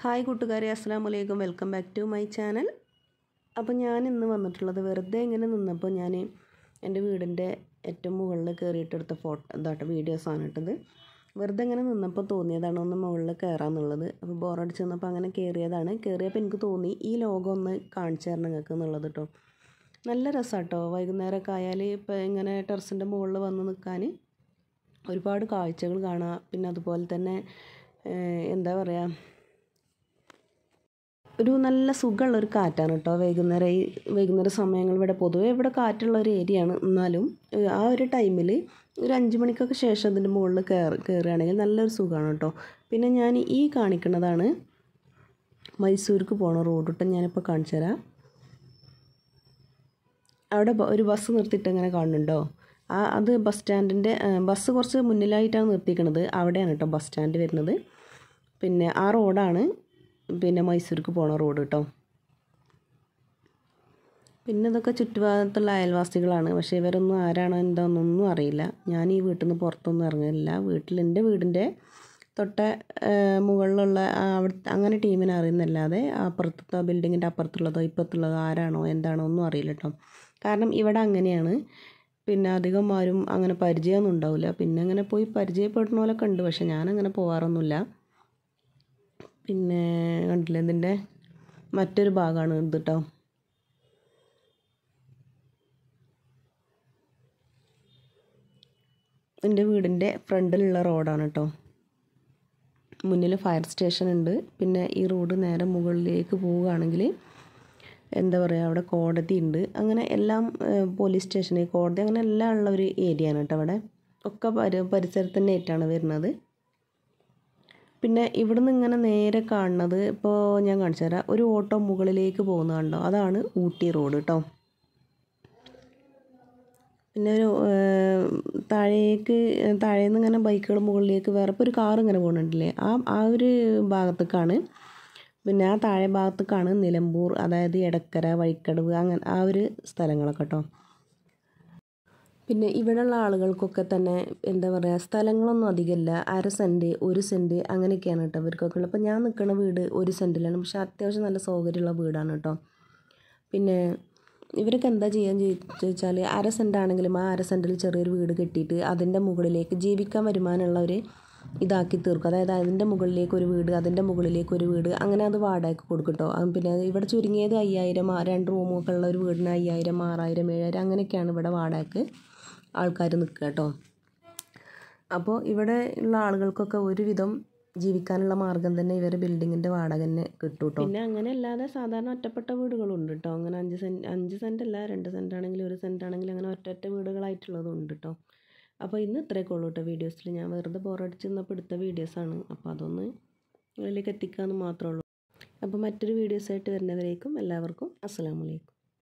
hi കൂട്ടുകാരെ അസ്സാം വലൈക്കും welcome back to my channel അപ്പോൾ ഞാൻ ഇന്ന് വന്നിട്ടുള്ളത് വെറുതെ ഇങ്ങനെ നിന്നപ്പോൾ ഞാൻ എൻ്റെ വീടിൻ്റെ ഏറ്റവും മുകളിൽ കയറിയിട്ടെടുത്ത ഫോട്ടോ ഇതാട്ടോ വീഡിയോസാണ് ഇട്ടത് വെറുതെ ഇങ്ങനെ നിന്നപ്പോൾ തോന്നിയതാണ് ഒന്ന് മുകളിൽ കയറാമെന്നുള്ളത് അപ്പോൾ ബോറടിച്ച് നിന്നപ്പോൾ അങ്ങനെ കയറിയതാണ് കയറിയപ്പോൾ എനിക്ക് തോന്നി ഈ ലോകം ഒന്ന് കാണിച്ചു തരണം നിങ്ങൾക്ക് എന്നുള്ളത് കേട്ടോ നല്ല രസമാട്ടോ വൈകുന്നേരമൊക്കെ ആയാൽ ഇപ്പോൾ ഇങ്ങനെ ടെറസിൻ്റെ മുകളിൽ വന്ന് നിൽക്കാൻ ഒരുപാട് കാഴ്ചകൾ കാണാം പിന്നെ അതുപോലെ തന്നെ എന്താ പറയുക ഒരു നല്ല സുഖമുള്ള ഒരു കാറ്റാണ് കേട്ടോ വൈകുന്നേരം ഈ വൈകുന്നേര സമയങ്ങൾ ഇവിടെ പൊതുവേ ഇവിടെ കാറ്റുള്ള ഒരു ഏരിയയാണ് എന്നാലും ആ ഒരു ടൈമിൽ ഒരു അഞ്ച് മണിക്കൊക്കെ ശേഷം അതിൻ്റെ മുകളിൽ കയറി കയറുകയാണെങ്കിൽ നല്ലൊരു സുഖമാണ് കേട്ടോ പിന്നെ ഞാൻ ഈ കാണിക്കുന്നതാണ് മൈസൂർക്ക് പോണ റോഡ് കേട്ടോ ഞാനിപ്പോൾ കാണിച്ചു തരാം അവിടെ ഒരു ബസ് നിർത്തിയിട്ട് ഇങ്ങനെ കാണുന്നുണ്ടോ ആ അത് ബസ് സ്റ്റാൻഡിൻ്റെ ബസ് കുറച്ച് മുന്നിലായിട്ടാണ് നിർത്തിയിരിക്കുന്നത് അവിടെയാണ് കേട്ടോ ബസ് സ്റ്റാൻഡ് വരുന്നത് പിന്നെ ആ റോഡാണ് പിന്നെ മൈസൂർക്ക് പോണ റോഡ് കേട്ടോ പിന്നെ ഇതൊക്കെ ചുറ്റുഭാഗത്തുള്ള അയൽവാസികളാണ് പക്ഷേ ഇവരൊന്നും ആരാണോ എന്താണെന്നൊന്നും അറിയില്ല ഞാൻ ഈ വീട്ടിൽ നിന്ന് പുറത്തൊന്നും ഇറങ്ങില്ല വീട്ടിൽ എൻ്റെ വീടിൻ്റെ തൊട്ട മുകളിലുള്ള അവിടെ അങ്ങനെ ടീമിനെ അറിയുന്നല്ലാതെ അപ്പുറത്തെ ബിൽഡിങ്ങിൻ്റെ അപ്പുറത്തുള്ളതോ ഇപ്പുറത്തുള്ളതോ ആരാണോ എന്താണോ ഒന്നും അറിയില്ല കേട്ടോ കാരണം ഇവിടെ അങ്ങനെയാണ് പിന്നെ അധികം ആരും അങ്ങനെ പരിചയമൊന്നും ഉണ്ടാവില്ല പിന്നെ അങ്ങനെ പോയി പരിചയപ്പെടുന്ന പോലൊക്കെ ഉണ്ട് പക്ഷെ ഞാനങ്ങനെ പോകാറൊന്നുമില്ല പിന്നെ കണ്ടില്ലേ ഇതിൻ്റെ മറ്റൊരു ഭാഗമാണ് ഇത് കേട്ടോ എൻ്റെ വീടിൻ്റെ ഫ്രണ്ടിലുള്ള റോഡാണ് കേട്ടോ മുന്നിൽ ഫയർ സ്റ്റേഷൻ ഉണ്ട് പിന്നെ ഈ റോഡ് നേരെ മുകളിലേക്ക് പോവുകയാണെങ്കിൽ എന്താ പറയുക അവിടെ കോടതി ഉണ്ട് അങ്ങനെ എല്ലാം പോലീസ് സ്റ്റേഷൻ കോടതി അങ്ങനെ എല്ലാം ഉള്ള ഒരു ഏരിയ ആണ് കേട്ടോ അവിടെ ഒക്കെ പരി പരിസരത്ത് തന്നെ ആയിട്ടാണ് വരുന്നത് പിന്നെ ഇവിടുന്ന് ഇങ്ങനെ നേരെ കാണുന്നത് ഇപ്പോൾ ഞാൻ കാണിച്ചു തരാം ഒരു ഓട്ടോ മുകളിലേക്ക് പോകുന്ന കണ്ടോ അതാണ് ഊട്ടി റോഡ് കേട്ടോ പിന്നെ ഒരു താഴേക്ക് താഴേന്ന് ഇങ്ങനെ ബൈക്കുകൾ മുകളിലേക്ക് വേറെ ഇപ്പോൾ ഒരു കാർ ഇങ്ങനെ പോകുന്നുണ്ടല്ലേ ആ ആ ഒരു ഭാഗത്തേക്കാണ് പിന്നെ ആ താഴെ ഭാഗത്തേക്കാണ് നിലമ്പൂർ അതായത് എടക്കര വഴിക്കടവ് അങ്ങനെ ആ ഒരു സ്ഥലങ്ങളൊക്കെ കേട്ടോ പിന്നെ ഇവിടെയുള്ള ആളുകൾക്കൊക്കെ തന്നെ എന്താ പറയുക സ്ഥലങ്ങളൊന്നും അധികമില്ല അര സെൻറ്റ് ഒരു സെൻറ്റ് അങ്ങനെയൊക്കെയാണ് കേട്ടോ ഇവർക്കൊക്കെ ഉള്ളത് അപ്പോൾ ഞാൻ നിൽക്കുന്ന വീട് ഒരു സെൻറ്റിലാണ് പക്ഷേ അത്യാവശ്യം നല്ല സൗകര്യമുള്ള വീടാണ് കേട്ടോ പിന്നെ ഇവരൊക്കെ എന്താ ചെയ്യാൻ ചോദിച്ചാൽ അര സെൻറ്റ് ആണെങ്കിലും ആ അര സെൻറ്റിൽ ചെറിയൊരു വീട് കെട്ടിയിട്ട് അതിൻ്റെ മുകളിലേക്ക് ജീവിക്കാൻ വരുമാനമുള്ള ഒരു ഇതാക്കി തീർക്കും അതായത് അതിൻ്റെ മുകളിലേക്ക് ഒരു വീട് അതിൻ്റെ മുകളിലേക്ക് ഒരു വീട് അങ്ങനെ അത് വാടകയ്ക്ക് കൊടുക്കും കേട്ടോ പിന്നെ ഇവിടെ ചുരുങ്ങിയത് അയ്യായിരം രണ്ട് റൂമൊക്കെ ഉള്ള ഒരു വീടിന് അയ്യായിരം ആറായിരം ഏഴായിരം അങ്ങനെയൊക്കെയാണ് ഇവിടെ വാടകയ്ക്ക് ആൾക്കാർ നിൽക്കുക കേട്ടോ അപ്പോൾ ഇവിടെ ഉള്ള ആളുകൾക്കൊക്കെ ഒരുവിധം ജീവിക്കാനുള്ള മാർഗം തന്നെ ഇവരെ ബിൽഡിങ്ങിൻ്റെ വാടക തന്നെ കിട്ടും കേട്ടോ പിന്നെ അങ്ങനെ അല്ലാതെ സാധാരണ ഒറ്റപ്പെട്ട വീടുകളുണ്ട് കേട്ടോ അങ്ങനെ അഞ്ച് സെൻറ്റ് അഞ്ച് സെൻറ്റ് അല്ല രണ്ട് സെൻറ്റ് ആണെങ്കിലും ഒരു സെൻറ്റ് ആണെങ്കിലും അങ്ങനെ ഒറ്റ ഒറ്റ വീടുകളായിട്ടുള്ളതും ഉണ്ട് കേട്ടോ അപ്പോൾ ഇന്ന് ഇത്രയൊക്കെ ഉള്ളൂ കേട്ടോ വീഡിയോസിൽ ഞാൻ വെറുതെ ബോറടിച്ച് നിന്നപ്പോൾ എടുത്ത വീഡിയോസാണ് അപ്പോൾ അതൊന്ന് നിങ്ങളിലേക്ക് എത്തിക്കാമെന്ന് മാത്രമേ ഉള്ളൂ അപ്പോൾ മറ്റൊരു വീഡിയോസായിട്ട് വരുന്നവരേക്കും എല്ലാവർക്കും അസ്സാം വലൈക്കും